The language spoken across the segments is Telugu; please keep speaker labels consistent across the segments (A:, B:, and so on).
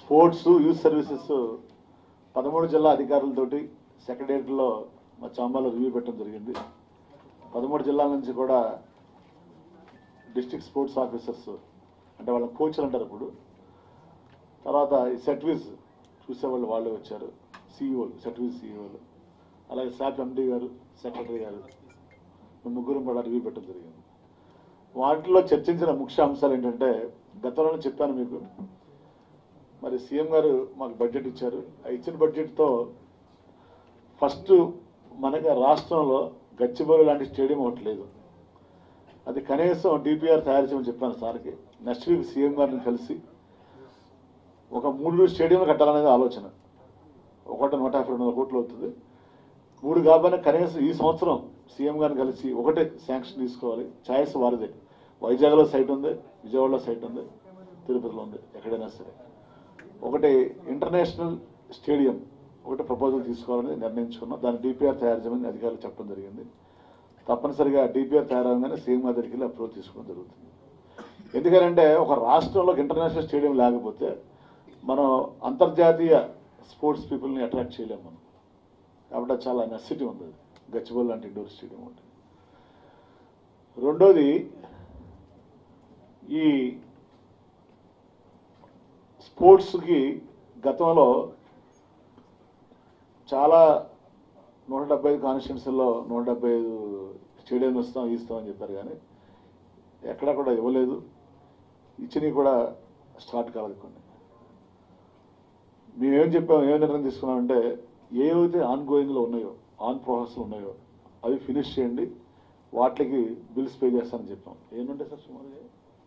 A: స్పోర్ట్స్ యూత్ సర్వీసెస్ పదమూడు జిల్లా అధికారులతోటి సెక్రటేరియట్లో మా చాంబాలో రివ్యూ పెట్టడం జరిగింది పదమూడు జిల్లాల నుంచి కూడా డిస్ట్రిక్ట్ స్పోర్ట్స్ ఆఫీసర్స్ అంటే వాళ్ళ కోచ్లు అంటారు ఇప్పుడు తర్వాత ఈ సెట్వీస్ చూసేవాళ్ళు వాళ్ళే వచ్చారు సీఈఓలు సెట్వీస్ సీఈఓలు అలాగే శాప్ ఎండి గారు సెక్రటరీ గారు ఈ ముగ్గురు కూడా రివ్యూ పెట్టడం జరిగింది వాటిలో చర్చించిన ముఖ్య అంశాలు ఏంటంటే గతంలోనే చెప్పాను మీకు మరి సీఎం గారు మాకు బడ్జెట్ ఇచ్చారు ఆ ఇచ్చిన బడ్జెట్తో ఫస్ట్ మనకి రాష్ట్రంలో గచ్చిబౌలి లాంటి స్టేడియం ఒకటి లేదు అది కనీసం డిపిఆర్ తయారు చేయమని చెప్పాను సార్కి నెక్స్ట్ వీక్ సీఎం గారిని కలిసి ఒక మూడు స్టేడియంలు కట్టాలనేది ఆలోచన ఒకటి నూట యాభై రెండు వందల కోట్లు అవుతుంది మూడు కాబట్టి కనీసం ఈ సంవత్సరం సీఎం గారిని కలిసి ఒకటే శాంక్షన్ తీసుకోవాలి ఛాయిస్ వారిదే వైజాగ్లో సైట్ ఉంది విజయవాడలో సైట్ ఉంది తిరుపతిలో ఉంది ఎక్కడైనా సరే ఒకటి ఇంటర్నేషనల్ స్టేడియం ఒకటి ప్రపోజల్ తీసుకోవాలని నిర్ణయించుకున్నాం దాని డిపిఆర్ తయారు చేయమని అధికారులు చెప్పడం జరిగింది తప్పనిసరిగా డిపిఆర్ తయారవగానే సీఎం గారి దగ్గరికి వెళ్ళి అప్రూవ్ తీసుకోవడం జరుగుతుంది ఎందుకంటే ఒక రాష్ట్రంలో ఒక ఇంటర్నేషనల్ స్టేడియం లేకపోతే మనం అంతర్జాతీయ స్పోర్ట్స్ పీపుల్ని అట్రాక్ట్ చేయలేము మనం కాబట్టి అది చాలా నెసిటీ ఉంది అది. గచ్చిబౌలి లాంటి ఇండోర్ స్టేడియం ఒకటి రెండోది ఈ స్పోర్ట్స్కి గతంలో చాలా నూట డెబ్బై ఐదు కాన్స్టిట్యున్సీల్లో నూట డెబ్బై ఐదు స్టేడియం ఇస్తాం ఇస్తాం అని చెప్పారు కానీ ఎక్కడా కూడా ఇవ్వలేదు ఇచ్చినవి కూడా స్టార్ట్ కాలేదు కొన్ని మేమేం చెప్పాం ఏం నిర్ణయం తీసుకున్నామంటే ఏవైతే ఆన్ గోయింగ్లో ఉన్నాయో ఆన్ ప్రాసెస్లో ఉన్నాయో అవి ఫినిష్ చేయండి వాటికి బిల్స్ పే చేస్తానని చెప్పాం ఏముంటాయి సార్ సుమారుగా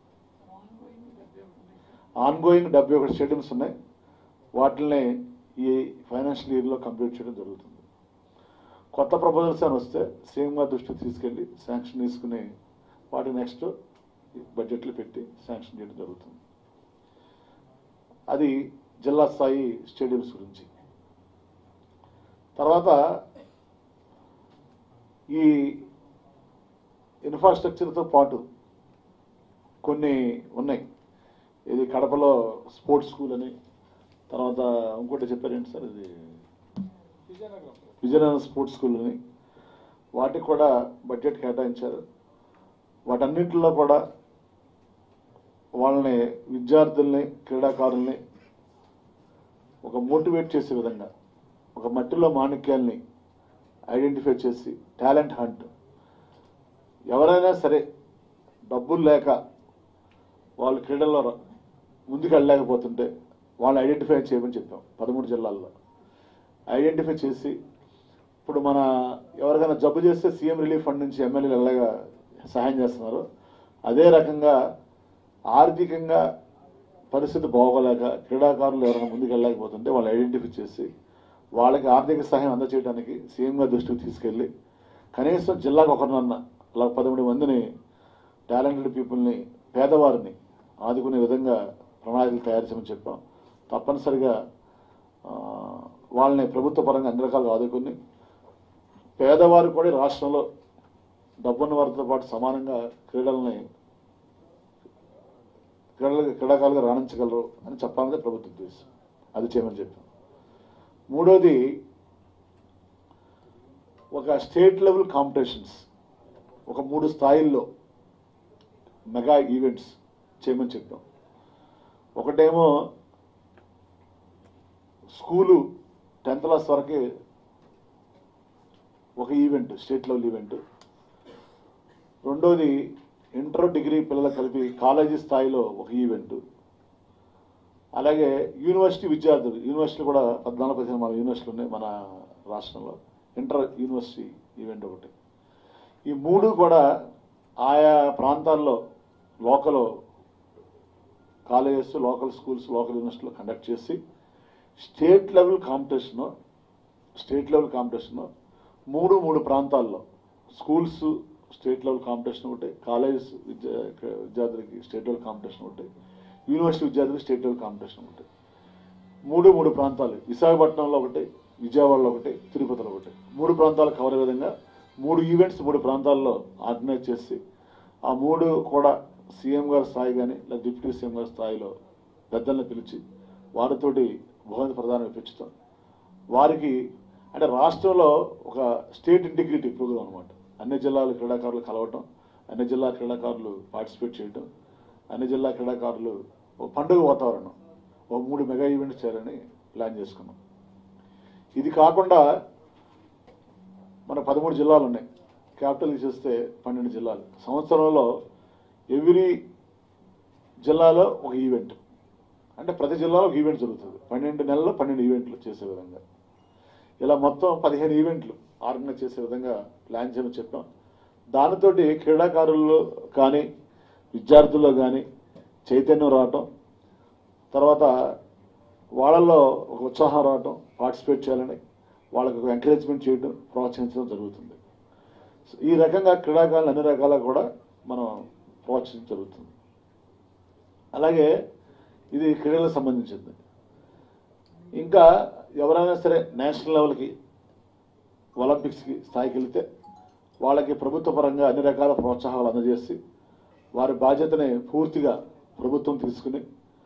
A: ఆన్ గోయింగ్ డెబ్బై ఒకటి స్టేడియంస్ ఉన్నాయి వాటిని ఈ ఫైనాన్షియల్ ఇయర్లో కంప్లీట్ చేయడం జరుగుతుంది కొత్త ప్రపోజల్స్ అని వస్తే సీఎం గారి దృష్టికి తీసుకెళ్ళి శాంక్షన్ తీసుకుని వాటి నెక్స్ట్ బడ్జెట్లు పెట్టి శాంక్షన్ చేయడం జరుగుతుంది అది జిల్లా స్థాయి స్టేడియంస్ గురించి తర్వాత ఈ ఇన్ఫ్రాస్ట్రక్చర్తో పాటు కొన్ని ఉన్నాయి ఇది కడపలో స్పోర్ట్స్ స్కూల్ అని తర్వాత ఇంకోటి చెప్పారేంటి సార్ ఇది విజయనగరం స్పోర్ట్స్ స్కూల్ అని వాటికి కూడా బడ్జెట్ కేటాయించారు వాటన్నిటిలో కూడా వాళ్ళని విద్యార్థుల్ని క్రీడాకారుల్ని ఒక మోటివేట్ చేసే విధంగా ఒక మట్టిలో మాణిక్యాల్ని ఐడెంటిఫై చేసి టాలెంట్ హంట్ ఎవరైనా సరే డబ్బులు లేక వాళ్ళు క్రీడల్లో ర- ముందుకు వెళ్ళలేకపోతుంటే వాళ్ళని ఐడెంటిఫై చేయమని చెప్పాం పదమూడు జిల్లాల్లో ఐడెంటిఫై చేసి ఇప్పుడు మన ఎవరికైనా జబ్బు చేస్తే సీఎం రిలీఫ్ ఫండ్ నుంచి ఎమ్మెల్యేలు ఎలాగా సహాయం చేస్తున్నారు అదే రకంగా ఆర్థికంగా పరిస్థితి బాగోలేక క్రీడాకారులు ఎవరైనా ముందుకు వెళ్ళలేకపోతుంటే వాళ్ళు ఐడెంటిఫై చేసి వాళ్ళకి ఆర్థిక సహాయం అందచేయడానికి సీఎం గారి దృష్టికి తీసుకెళ్ళి కనీసం జిల్లాకు ఒకరినన్న అలా పదమూడు మందిని టాలెంటెడ్ పీపుల్ని పేదవారిని ఆదుకునే విధంగా ప్రణాళికలు తయారు చేయమని చెప్పాం తప్పనిసరిగా ఆ, వాళ్ళని ప్రభుత్వ పరంగా అన్ని రకాలుగా ఆదుకుని పేదవారు కూడా ఈ రాష్ట్రంలో డబ్బున్న వారితో పాటు సమానంగా క్రీడల్ని క్రీడలు క్రీడాకారులుగా రాణించగలరు అని చెప్పాలనేది ప్రభుత్వ ఉద్దేశం అది చేయమని చెప్పాం మూడోది ఒక స్టేట్ లెవెల్ కాంపిటీషన్స్ ఒక మూడు స్థాయిల్లో మెగా ఈవెంట్స్ చేయమని చెప్పాం ఒకటేమో స్కూలు టెన్త్ క్లాస్ వరకు ఒక ఈవెంట్ స్టేట్ లెవెల్ ఈవెంట్ రెండోది ఇంటర్ డిగ్రీ పిల్లలకు కలిపి కాలేజీ స్థాయిలో ఒక ఈవెంట్ అలాగే యూనివర్సిటీ విద్యార్థులు యూనివర్సిటీ కూడా పద్నాలుగు పదిహేను మన యూనివర్సిటీలు ఉన్నాయి మన రాష్ట్రంలో ఇంటర్ యూనివర్సిటీ ఈవెంట్ ఒకటి ఈ మూడు కూడా ఆయా ప్రాంతాల్లో local colleges local schools local యూనివర్సిటీలో కండక్ట్ చేసి state level competition state level competition మూడు మూడు ప్రాంతాల్లో స్కూల్స్ స్టేట్ లెవెల్ కాంపిటీషన్ ఒకటి కాలేజెస్ విద్యా విద్యార్థులకి స్టేట్ లెవెల్ కాంపిటీషన్ ఒకటి యూనివర్సిటీ విద్యార్థులకి స్టేట్ లెవెల్ కాంపిటీషన్ ఒకటి మూడు మూడు ప్రాంతాలు విశాఖపట్నంలో ఒకటి విజయవాడలో ఒకటి తిరుపతిలో ఒకటి మూడు ప్రాంతాలు కవర్ అయ్యే విధంగా మూడు ఈవెంట్స్ మూడు ప్రాంతాల్లో ఆర్గనైజ్ చేసి ఆ మూడు కూడా సీఎం గారి స్థాయి కానీ లేదా డిప్యూటీ సీఎం గారి స్థాయిలో పెద్దల్ని పిలిచి వారితోటి బహుమతి ప్రదానం ఇప్పించుతాం వారికి అంటే రాష్ట్రంలో ఒక స్టేట్ ఇంటిగ్రిటీ ప్రోగ్రామ్ అనమాట అన్ని జిల్లాల క్రీడాకారులు కలవటం అన్ని జిల్లా క్రీడాకారులు పార్టిసిపేట్ చేయటం అన్ని జిల్లా క్రీడాకారులు ఒక పండుగ వాతావరణం ఒక మూడు మెగా ఈవెంట్స్ చేయాలని ప్లాన్ చేసుకున్నాం ఇది కాకుండా మన పదమూడు జిల్లాలు ఉన్నాయి క్యాపిటల్ చేస్తే పన్నెండు జిల్లాలు సంవత్సరంలో ఎవ్రీ జిల్లాలో ఒక ఈవెంట్ అంటే ప్రతి జిల్లాలో ఒక ఈవెంట్ జరుగుతుంది పన్నెండు నెలల్లో పన్నెండు ఈవెంట్లు చేసే విధంగా ఇలా మొత్తం పదిహేను ఈవెంట్లు ఆర్గనైజ్ చేసే విధంగా ప్లాన్ చేయమని చెప్పాం దానితోటి క్రీడాకారుల్లో కానీ విద్యార్థుల్లో కానీ చైతన్యం రావటం తర్వాత వాళ్ళల్లో ఒక ఉత్సాహం రావటం పార్టిసిపేట్ చేయాలని వాళ్ళకు ఒక ఎంకరేజ్మెంట్ చేయడం ప్రోత్సహించడం జరుగుతుంది సో ఈ రకంగా క్రీడాకారులు అన్ని రకాల కూడా మనం ప్రోత్సహించడం జరుగుతుంది అలాగే ఇది క్రీడలకు సంబంధించింది ఇంకా ఎవరైనా సరే నేషనల్ లెవెల్కి ఒలింపిక్స్కి స్థాయికి వెళితే వాళ్ళకి ప్రభుత్వ పరంగా అన్ని రకాల ప్రోత్సాహాలు అందజేసి వారి బాధ్యతని పూర్తిగా ప్రభుత్వం తీసుకుని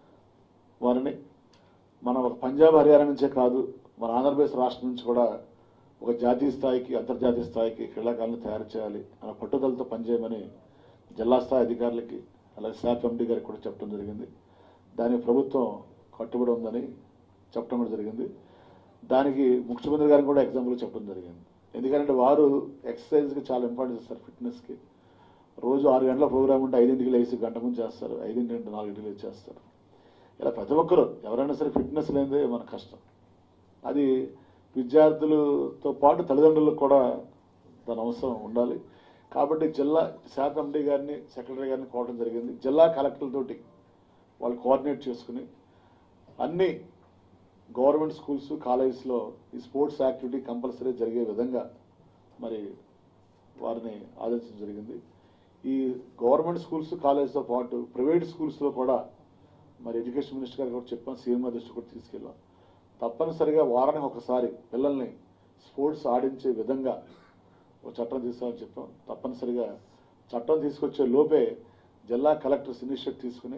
A: వారిని మన ఒక పంజాబ్ హర్యానా నుంచే కాదు మన ఆంధ్రప్రదేశ్ రాష్ట్రం నుంచి కూడా ఒక జాతీయ స్థాయికి అంతర్జాతీయ స్థాయికి క్రీడాకారులను తయారు చేయాలి అన్న పట్టుదలతో పనిచేయమని జిల్లా స్థాయి అధికారులకి అలాగే శాఖ ఎండీ గారికి కూడా చెప్పడం జరిగింది దానికి ప్రభుత్వం కట్టుబడి ఉందని చెప్పడం కూడా జరిగింది దానికి ముఖ్యమంత్రి గారికి కూడా ఎగ్జాంపుల్ చెప్పడం జరిగింది ఎందుకంటే వారు ఎక్సర్సైజ్కి చాలా ఇంపార్టెన్స్ ఇస్తారు ఫిట్నెస్కి రోజు ఆరు గంటల ప్రోగ్రామ్ ఉంటే ఐదింటికి లేచి గంట ముందు చేస్తారు ఐదింటి నుండి నాలుగింటికి లేచి చేస్తారు ఇలా ప్రతి ఒక్కరు ఎవరైనా సరే ఫిట్నెస్ లేనిదే మన కష్టం అది విద్యార్థులతో పాటు తల్లిదండ్రులకు కూడా దాని అవసరం ఉండాలి కాబట్టి జిల్లా శాఖ ఎండీ గారిని సెక్రటరీ గారిని కోవడం జరిగింది జిల్లా కలెక్టర్లతోటి వాళ్ళు కోఆర్డినేట్ చేసుకుని అన్ని గవర్నమెంట్ స్కూల్స్ కాలేజెస్లో ఈ స్పోర్ట్స్ యాక్టివిటీ కంపల్సరీ జరిగే విధంగా మరి వారిని ఆదేశించడం జరిగింది ఈ గవర్నమెంట్ స్కూల్స్ కాలేజ్తో పాటు ప్రైవేట్ స్కూల్స్లో కూడా మరి ఎడ్యుకేషన్ మినిస్టర్ గారికి కూడా చెప్పాం సీఎం గారి దృష్టి కూడా తీసుకెళ్ళాం తప్పనిసరిగా వారానికి ఒకసారి పిల్లల్ని స్పోర్ట్స్ ఆడించే విధంగా ఒక చట్టం తీసుకోవాలని చెప్పాం తప్పనిసరిగా చట్టం తీసుకొచ్చే లోపే జిల్లా కలెక్టర్స్ ఇనిషియేట్ తీసుకుని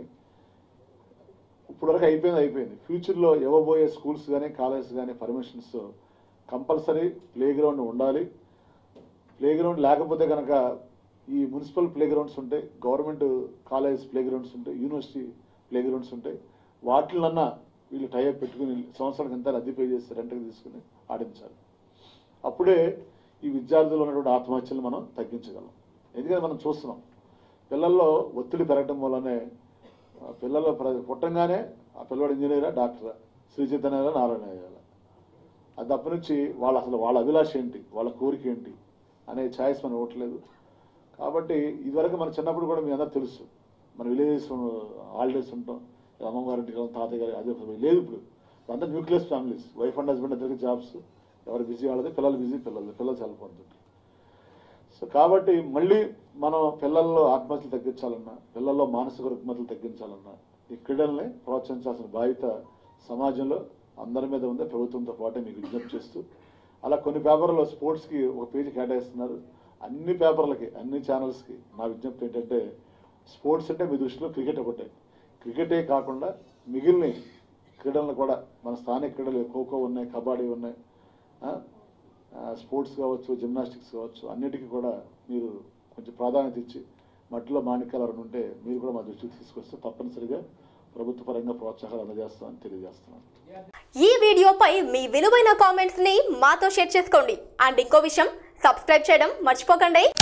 A: ఇప్పటివరకు అయిపోయింది అయిపోయింది ఫ్యూచర్లో ఇవ్వబోయే స్కూల్స్ కానీ కాలేజెస్ కానీ పర్మిషన్స్ కంపల్సరీ ప్లే గ్రౌండ్ ఉండాలి ప్లే గ్రౌండ్ లేకపోతే కనుక ఈ మున్సిపల్ ప్లే గ్రౌండ్స్ ఉంటాయి గవర్నమెంట్ కాలేజ్ ప్లే గ్రౌండ్స్ ఉంటాయి యూనివర్సిటీ ప్లే గ్రౌండ్స్ ఉంటాయి వాటిలన్నా వీళ్ళు టైప్ పెట్టుకుని సంవత్సరానికి ఎంత అద్దె పే చేసి రెంట్కి తీసుకుని ఆడించాలి అప్పుడే ఈ విద్యార్థులు ఉన్నటువంటి ఆత్మహత్యలు మనం తగ్గించగలం ఎందుకంటే మనం చూస్తున్నాం పిల్లల్లో ఒత్తిడి పెరగడం వల్లనే ఆ పిల్లలు ప్ర- పుట్టంగానే ఆ పిల్లవాడు ఇంజనీరా డాక్టరా శ్రీ చైతన్య నారాయణ అయ్యాలి అది తప్ప నుంచి వాళ్ళ అసలు వాళ్ళ అభిలాష ఏంటి వాళ్ళ కోరిక ఏంటి అనే ఛాయిస్ మనం ఇవ్వట్లేదు కాబట్టి ఇదివరకు మన చిన్నప్పుడు కూడా మీ అందరూ తెలుసు మన విలేజెస్ హాలిడేస్ ఉంటాం అమ్మగారింటికి వెళ్ళాం, తాతయ్య గారి అదే లేదు ఇప్పుడు అంతా nucleus families wife and husband ఇద్దరికి జాబ్స్ ఎవరు బిజీ వాళ్ళది పిల్లలు బిజీ పిల్లలు పిల్లలు చనిపోతుంది సో కాబట్టి మళ్ళీ మనం పిల్లల్లో ఆత్మహత్యలు తగ్గించాలన్నా పిల్లల్లో మానసిక రుగ్మతలు తగ్గించాలన్నా ఈ క్రీడల్ని ప్రోత్సహించాల్సిన బాధ్యత సమాజంలో అందరి మీద ఉంది ప్రభుత్వంతో పాటే మీకు విజ్ఞప్తి చేస్తూ అలా కొన్ని పేపర్లో స్పోర్ట్స్కి ఒక పేజీ కేటాయిస్తున్నారు అన్ని పేపర్లకి అన్ని ఛానల్స్కి నా విజ్ఞప్తి ఏంటంటే స్పోర్ట్స్ అంటే మీ దృష్టిలో క్రికెట్ ఒకటే క్రికెటే కాకుండా మిగిలిన క్రీడలను కూడా మన స్థానిక క్రీడలు ఖోఖో ఉన్నాయి కబడ్డీ ఉన్నాయి ఆ, ఆ, స్పోర్ట్స్ కావచ్చు జిమ్నాస్టిక్స్ కావచ్చు అన్నిటికీ కూడా మీరు కొంచెం ప్రాధాన్యత ఇచ్చి మట్టిలో మాణిక్యాలు ఎవరైనా ఉంటే మీరు కూడా మా దృష్టికి తీసుకొస్తే తప్పనిసరిగా ప్రభుత్వ పరంగా ప్రోత్సాహాలు అందజేస్తామని తెలియజేస్తున్నాను
B: ఈ వీడియోపై మీ విలువైన కామెంట్స్ ని మాతో షేర్ చేసుకోండి అండ్ ఇంకో విషయం సబ్స్క్రైబ్ చేయడం మర్చిపోకండి